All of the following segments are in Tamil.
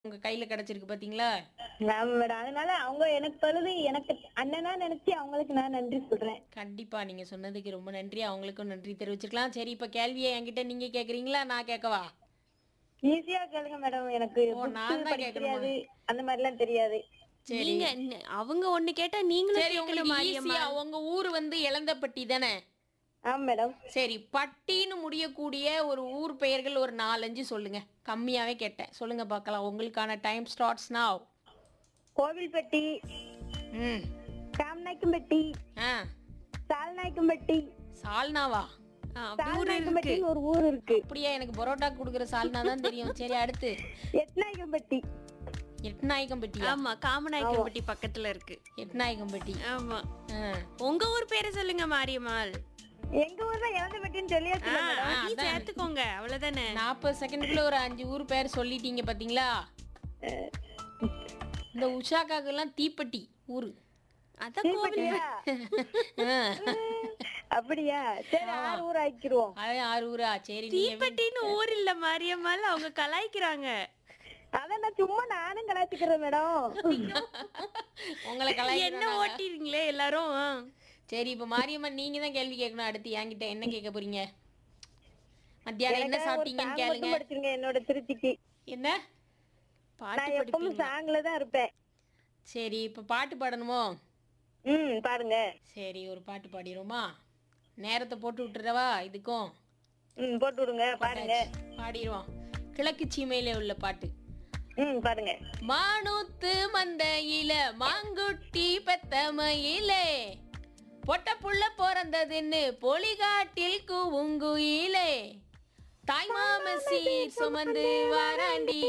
உங்க கையில கிடைச்சிருக்கு பாத்தீங்களா ஆமா மேடம் அதனால அவங்க எனக்கு பழுது எனக்கு அண்ணனா நினைச்சு அவங்களுக்கு நான் நன்றி சொல்றேன் கண்டிப்பா நீங்க சொன்னதுக்கு ரொம்ப நன்றி அவங்களுக்கும் நன்றி தெரிவிச்சுக்கலாம் சரி இப்ப கேள்வியை என்கிட்ட நீங்க கேக்குறீங்களா நான் கேட்கவா ஈஸியா கேளுங்க மேடம் எனக்கு ஓ, books நான் தான் படிக்க கேட்கணுமா? தெரியாது அந்த மாதிரி எல்லாம் தெரியாது சரி நீங்க ந- அவங்க ஒண்ணு கேட்டா நீங்களும் சரி கேட்கணும் உங்களுக்கு மாரியம்மா ஈஸியா உங்க ஊர் வந்து இளந்தப்பட்டி தானே ஆமா மேடம் சரி பட்டின்னு முடியக்கூடிய ஒரு ஊர் பெயர்கள் ஒரு நாலஞ்சு சொல்லுங்க கம்மியாவே கேட்டேன் சொல்லுங்க பார்க்கலாம் உங்களுக்கான டைம் ஸ்டார்ட்ஸ் நாவ் கோவில்பட்டி ம் காமநாயக்கம்பட்டி ஆ சால்நாயக்கம்பட்டி சால்னாவா ஆ, அப்படி ஊர் இருக்கு சால்நாயக்கம்பட்டின்னு ஒரு ஊர் இருக்கு அப்படியா எனக்கு பரோட்டா கொடுக்குற சால்னா தான் தெரியும் சரி அடுத்து எட்நாயக்கம்பட்டி எட்நாயக்கம்பட்டியா ஆமா காமநாயக்கன்பட்டி பக்கத்துல இருக்கு எட்நாயக்கம்பட்டி ஆமா ஆ. உங்க ஊர் பேரை சொல்லுங்க மாரியம்மாள் எங்க ஊர் தான் இறந்தப்பட்டின்னு சொல்லியாச்சு ஆ, மேடம் அதையும் சேர்த்துக்கோங்க அவ்வளவுதானே நாற்பது செகண்ட்குள்ள ஒரு அஞ்சு ஊர் பேர் சொல்லிட்டீங்க பாத்தீங்களா இந்த உஷாக்காக்கெல்லாம் தீப்பெட்டி ஊரு அதான் கோவில் தீப்பெட்டியா? ஆ. அப்படியா சரி ஆறு ஊர் ஆக்கிருவோம் அது ஆறு ஊரா சரி நீங்க தீப்பெட்டின்னு ஊர் இல்ல மாரியம்மாள் அவங்க கலாய்க்கிறாங்க அதான் நான் சும்மா நானும் கலாச்சிக்கிறேன் மேடம் உங்களை என்ன கலாய்க்கிறோம் ஓட்டிருங்களே எல்லாரும் ஆ. சரி இப்ப மாரியம்மன் நீங்க தான் கேள்வி கேட்கணும் அடுத்து என்கிட்ட என்ன கேட்க போறீங்க மத்தியானம் என்ன சாப்பிட்டீங்கன்னு கேளுங்க படிச்சிருங்க என்னோட திருச்சிக்கு என்ன பாட்டு நான் எப்பவும் சாங்ல தான் இருப்பேன் சரி இப்ப பாட்டு பாடணுமோ ம் பாருங்க சரி ஒரு பாட்டு பாடிடுவோமா நேரத்தை போட்டு விட்டுறவா இதுக்கும் ம் போட்டு விடுங்க பாருங்க பாடிடுவோம் கிழக்கு சீமையில உள்ள பாட்டு ம் பாருங்க மானூத்து மந்தையில மாங்குட்டி பெத்தமையிலே பொட்ட புள்ள பிறந்ததுன்னு பொலிகாட்டில் கூவுங்குயிலே தாய் மாமசி சுமந்து வாராண்டி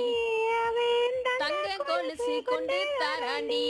தங்க கொலுசு கொண்டு தாராண்டி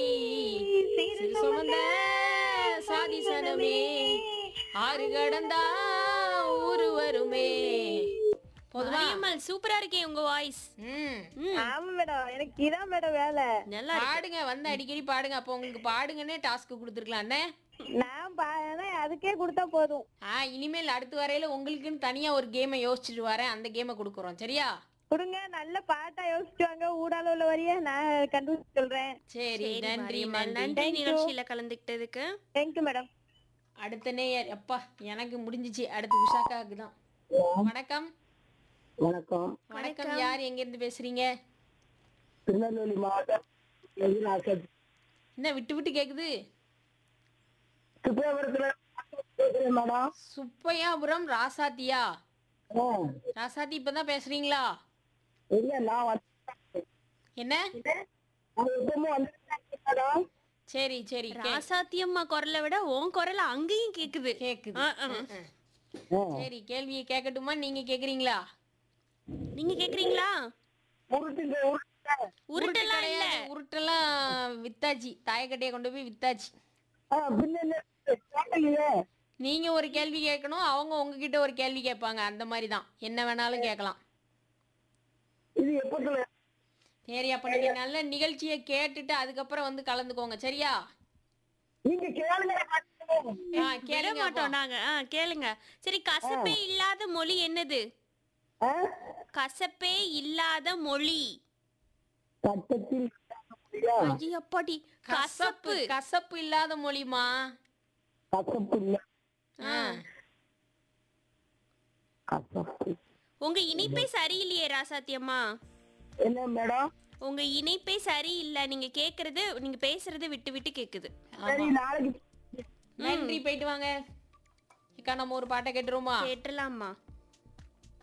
சிறு சுமந்த சாதி சனமே ஆறு கடந்தா ஊரு வருமே போதுமா மாரியம்மாள் சூப்பரா இருக்கே உங்க வாய்ஸ் ம் ஆமா மேடம் எனக்கு இதான் மேடம் வேலை நல்லா பாடுங்க வந்து அடிக்கடி பாடுங்க அப்போ உங்களுக்கு பாடுங்கன்னே டாஸ்க் கொடுத்துருக்கலாம்ண்ணே நான் பாருன்னா அதுக்கே கொடுத்தா போதும் ஆ இனிமேல் அடுத்து வரையில உங்களுக்குன்னு தனியா ஒரு கேமை யோசிச்சுட்டு வரேன் அந்த கேமை கொடுக்குறோம் சரியா கொடுங்க நல்ல பாட்டா யோசிச்சு வாங்க ஊடால உள்ள வரிய நான் கண்டுபிடிச்சு சொல்றேன் சரி சரி நன்றி மாரியம்மாள் நன்றி நன்றி நிகழ்ச்சியில கலந்துக்கிட்டதுக்கு தேங்க்யூ மேடம் அடுத்த நேயர் எப்பா எனக்கு முடிஞ்சிச்சு அடுத்து உஷாக்காவுக்கு தான் வணக்கம் வணக்கம் வணக்கம் யார் எங்க இருந்து பேசுறீங்க திருநெல்வேலி மாவட்டம் எதிராசத் என்ன விட்டு விட்டு கேக்குது சுப்பிரபுரத்துல பேசுறேன் மேடம் சுப்பையாபுரம் ராசாத்தியா ஆ, ராசாத்தி இப்பதான் பேசுறீங்களா இல்ல நான் வந்து என்ன நான் எப்பவுமே வந்துட்டேன் மேடம் சரி சரி கே- ராசாத்தியம்மா குரலை விட உன் குரல் அங்கேயும் கேக்குது கேக்குது ஆ, ஆ. ம், ம். ஆ, சரி கேள்வியை கேட்கட்டுமா நீங்க கேக்குறீங்களா நீங்க கேக்குறீங்களா உருட்டுங்க உருட்டுங்க உருட்டெல்லாம் இல்ல கிடையாது. உருட்டெல்லாம் வித்தாச்சு தாயக்கட்டையை கொண்டு போய் வித்தாச்சு ஆ, பின்ன என்ன கேட்டீங்களே நீங்க ஒரு கேள்வி கேட்கணும் அவங்க உங்ககிட்ட ஒரு கேள்வி கேட்பாங்க அந்த மாதிரி தான் என்ன வேணாலும் கேட்கலாம் இது எப்பத்துல சரி அப்ப நீங்க நல்ல நிகழ்ச்சியை கேட்டுட்டு அதுக்கப்புறம் வந்து கலந்துக்கோங்க சரியா நீங்க கேளுங்க ஆ, விட கேளுங்க மாட்டோம் நாங்க ஆ, கேளுங்க சரி கசப்பே இல்லாத மொழி என்னது ஆ? கசப்பே இல்லாத மொழி சட்டத்தில் இல்லையா? ஐயோ, அப்பாடி கசப்பு கசப்பு இல்லாத மொழிமா கசப்பு இல்ல ஆ. கசப்பு உங்க இணைப்பே சரியில்லையே ராசாத்தியம்மா என்ன மேடம் உங்க இணைப்பே சரியில்லை நீங்க கேக்குறது நீங்க பேசுறது விட்டு விட்டு கேக்குது சரி நாளைக்கு நன்றி போயிட்டு வாங்க அக்கா நம்ம ஒரு பாட்டை கேட்டுருவோமா கேட்டுலாமா